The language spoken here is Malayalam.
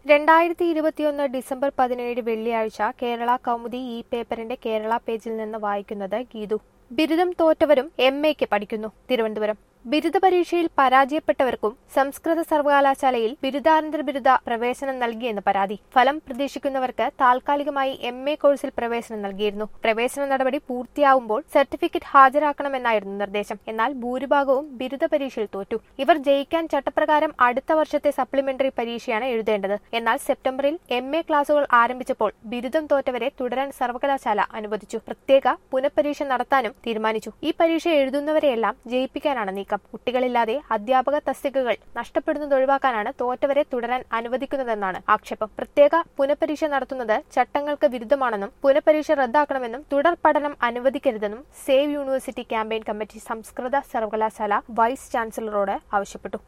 രണ്ടായിരത്തി ഇരുപത്തിയൊന്ന് ഡിസംബർ പതിനേഴ് വെള്ളിയാഴ്ച കേരള കൗമുദി ഈ പേപ്പറിന്റെ കേരള പേജിൽ നിന്ന് വായിക്കുന്നത് ഗീതു ബിരുദം തോറ്റവരും എം എക്ക് പഠിക്കുന്നു തിരുവനന്തപുരം ബിരുദ പരീക്ഷയിൽ പരാജയപ്പെട്ടവർക്കും സംസ്കൃത സർവകലാശാലയിൽ ബിരുദാനന്തര ബിരുദ പ്രവേശനം നൽകിയെന്ന് പരാതി ഫലം പ്രതീക്ഷിക്കുന്നവർക്ക് താൽക്കാലികമായി എം എ കോഴ്സിൽ പ്രവേശനം നൽകിയിരുന്നു പ്രവേശന നടപടി പൂർത്തിയാവുമ്പോൾ സർട്ടിഫിക്കറ്റ് ഹാജരാക്കണമെന്നായിരുന്നു നിർദ്ദേശം എന്നാൽ ഭൂരിഭാഗവും ബിരുദ പരീക്ഷയിൽ തോറ്റു ഇവർ ജയിക്കാൻ ചട്ടപ്രകാരം അടുത്ത വർഷത്തെ സപ്ലിമെന്ററി പരീക്ഷയാണ് എഴുതേണ്ടത് എന്നാൽ സെപ്റ്റംബറിൽ എം എ ക്ലാസുകൾ ആരംഭിച്ചപ്പോൾ ബിരുദം തോറ്റവരെ തുടരാൻ സർവകലാശാല അനുവദിച്ചു പ്രത്യേക പുനഃപരീക്ഷ നടത്താനും തീരുമാനിച്ചു ഈ പരീക്ഷ എഴുതുന്നവരെയെല്ലാം ജയിപ്പിക്കാനാണ് നീക്കം കുട്ടികളില്ലാതെ അധ്യാപക തസ്തികകൾ നഷ്ടപ്പെടുന്നത് ഒഴിവാക്കാനാണ് തോറ്റവരെ തുടരാൻ അനുവദിക്കുന്നതെന്നാണ് ആക്ഷേപം പ്രത്യേക പുനഃപരീക്ഷ നടത്തുന്നത് ചട്ടങ്ങൾക്ക് വിരുദ്ധമാണെന്നും പുനഃപരീക്ഷ റദ്ദാക്കണമെന്നും തുടർ പഠനം അനുവദിക്കരുതെന്നും സേവ് യൂണിവേഴ്സിറ്റി ക്യാമ്പയിൻ കമ്മിറ്റി സംസ്കൃത സർവകലാശാല വൈസ് ചാൻസലറോട് ആവശ്യപ്പെട്ടു